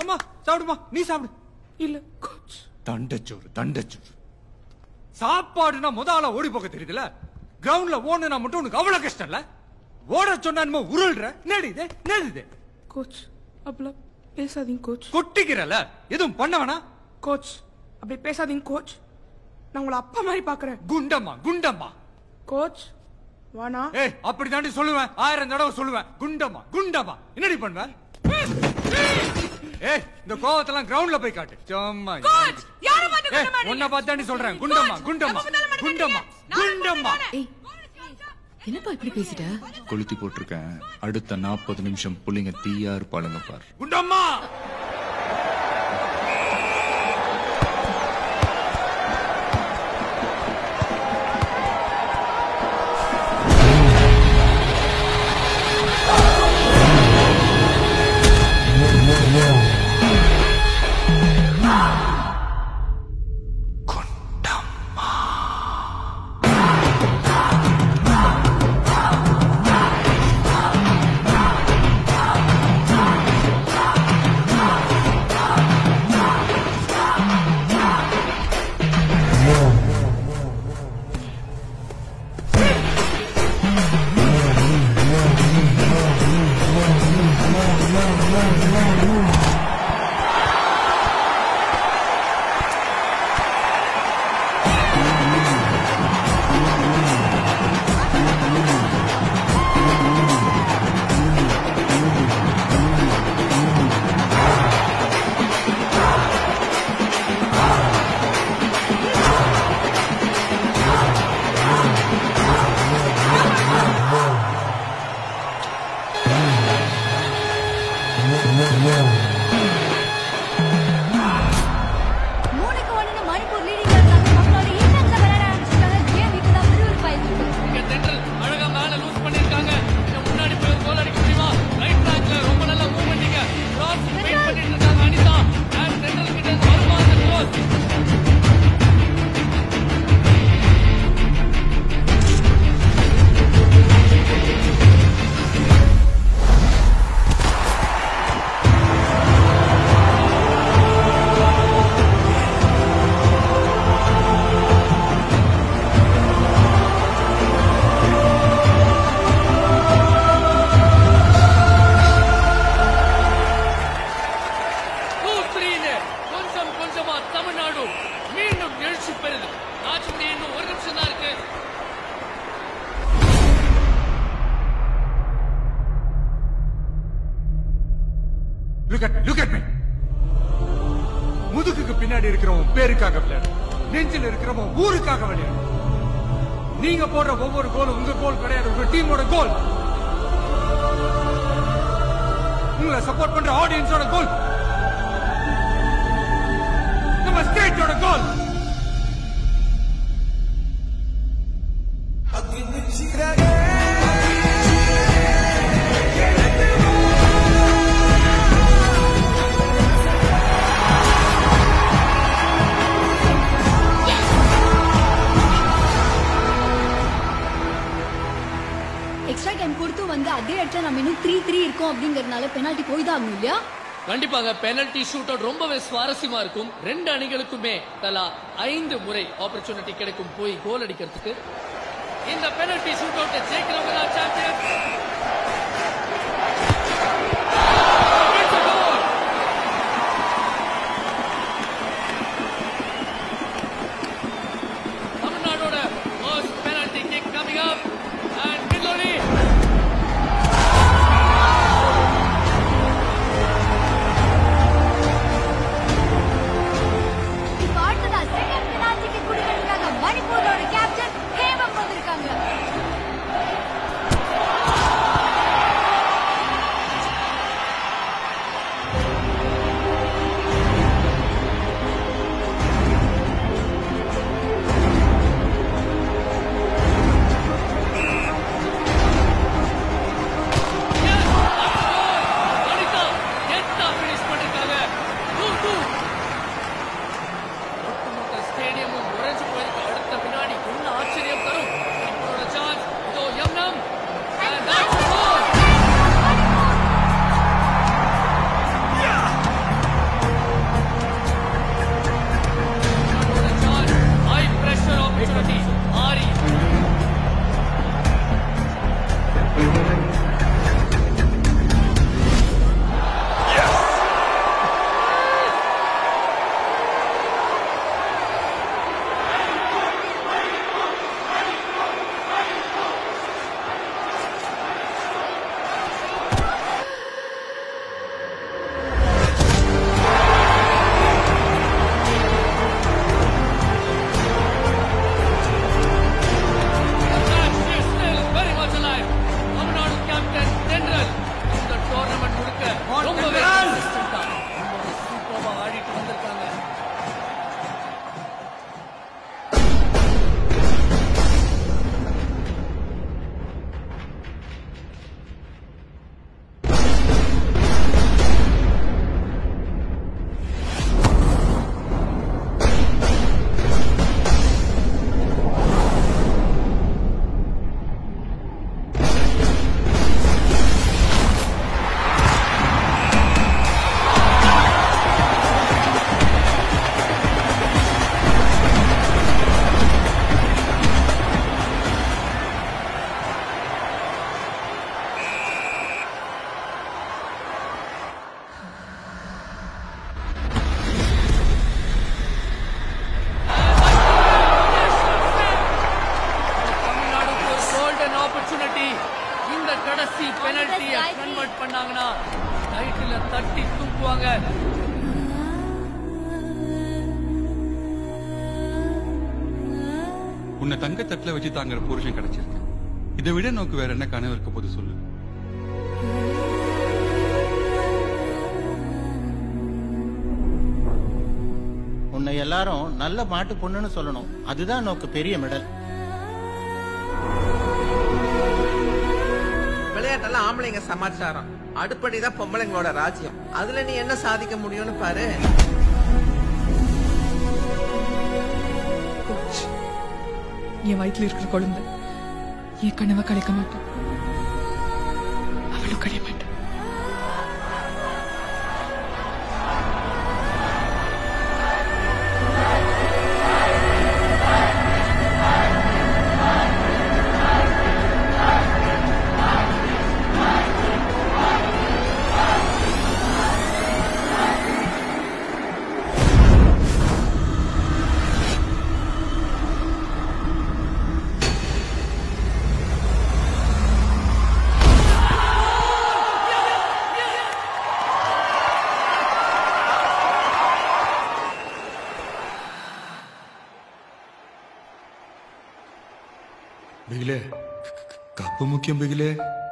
சாப்பிடுமா சாப்பிடுமா நீ சாப்பிடு இல்ல கோச் தண்டச்சோறு தண்டச்சோறு சாப்பாடுனா முத ஆளா ஓடி போக தெரியுதுல கிரவுண்ட்ல ஓடுனா மட்டும் உனக்கு அவ்வளவு கஷ்டம் இல்ல ஓட சொன்னா என்னமோ உருள்ற நேடு இது நேடு இது கோச் அப்படிலாம் பேசாதீங்க கோச் கொட்டிக்கிறல எதுவும் பண்ண வேணா கோச் அப்படி பேசாதீங்க கோச் நான் உங்களை அப்பா மாதிரி பாக்குறேன் குண்டம்மா குண்டம்மா கோச் வானா ஏய் அப்படி தாண்டி சொல்லுவேன் ஆயிரம் தடவை சொல்லுவேன் குண்டம்மா குண்டம்மா என்னடி பண்ணுவேன் ஏய் இந்த கோவத்தெல்லாம் கிரவுண்ட்ல போய் காட்டு சும்மா கோச் யார பார்த்து ஏய் உன்னை பார்த்தாண்டி சொல்றேன் குண்டம்மா குண்டம்மா குண்டம்மா குண்டம்மா ஏய் என்னப்பா இப்படி பேசிட்ட கொளுத்தி போட்டிருக்கேன் அடுத்த நாற்பது நிமிஷம் புள்ளிங்க தீயா இருப்பாளுங்க பார் குண்டம்மா மூணுக்கு ஒண்ணுன்னு மணிப்பூர் லீடிங்ல இருக்காங்க மக்களோட இன்டென்ஸா விளையாட ஆரம்பிச்சிட்டாங்க கேம் இப்பதான் விறுவிறுப்பாயிருக்கு இங்க சென்ட்ரல் அழகா மேல லூஸ் பண்ணிருக்காங்க இங்க முன்னாடி போய் ஒரு கோல் அடிக்க முடியுமா ரைட் பேக்ல ரொம்ப நல்லா மூவ் பண்ணீங்க கிராஸ் வெயிட் பண்ணிட்டு இருக்காங்க அனிதா அண்ட் சென்ட்ரல் கிட்ட இருந்து வருமா அந்த க்ளோஸ் டூ த்ரீன்னு கொஞ்சம் கொஞ்சமா தமிழ்நாடு மீண்டும் எழுச்சி பெறுது ஆட்சி முடிய இன்னும் ஒரு நிமிஷம் தான் இருக்கு look at look at me முதுகுக்கு பின்னாடி இருக்கிறவன் பேருக்காக விளையாடு நெஞ்சில் இருக்கிறவன் ஊருக்காக விளையாடு நீங்க போடுற ஒவ்வொரு கோலும் உங்க கோல் கிடையாது உங்க டீமோட கோல் உங்களை சப்போர்ட் பண்ற ஆடியன்ஸோட கோல் நம்ம ஸ்டேட்டோட கோல் எக்ஸ்ட்ரா டைம் கொடுத்து வந்து அதே இடத்துல நம்ம இன்னும் த்ரீ த்ரீ இருக்கோம் அப்படிங்கறதுனால பெனால்டி போய் தான் ஆகணும் இல்லையா கண்டிப்பாக பெனல்டி ஷூட் அவுட் ரொம்பவே சுவாரஸ்யமா இருக்கும் ரெண்டு அணிகளுக்குமே தலா ஐந்து முறை ஆப்பர்ச்சுனிட்டி கிடைக்கும் போய் கோல் அடிக்கிறதுக்கு இந்த பெனல்டி ஷூட் அவுட் ஜெயிக்கிறவங்க தான் சாம்பியன் தமிழ்நாடோட first penalty kick coming up and Killori இப்ப அடுத்ததா செகண்ட் பெனால்டிக்கு குடுக்கிறதுக்காக மணிப்பூரோட கேப்டன் ஹேமம் வந்திருக்காங்க வாங்க உன்னை தங்க தட்டுல வச்சு தாங்குற புருஷன் கிடைச்சிருக்கு இதை விட நோக்கு வேற என்ன கனவு இருக்க போது சொல்லு உன்னை எல்லாரும் நல்ல மாட்டு பொண்ணுன்னு சொல்லணும் அதுதான் நோக்கு பெரிய மெடல் விளையாட்டெல்லாம் ஆம்பளைங்க சமாச்சாரம் அடுப்படிதான் பொம்பளைங்களோட ராஜ்யம் அதுல நீ என்ன சாதிக்க முடியும்னு பாரு கோச் என் வயித்துல இருக்கிற குழந்தை என் கனவை கலைக்க மாட்டான் அவளும் கலைய மாட்டான் பிகிலே க- க- கப்பு முக்கியம் பிகிலே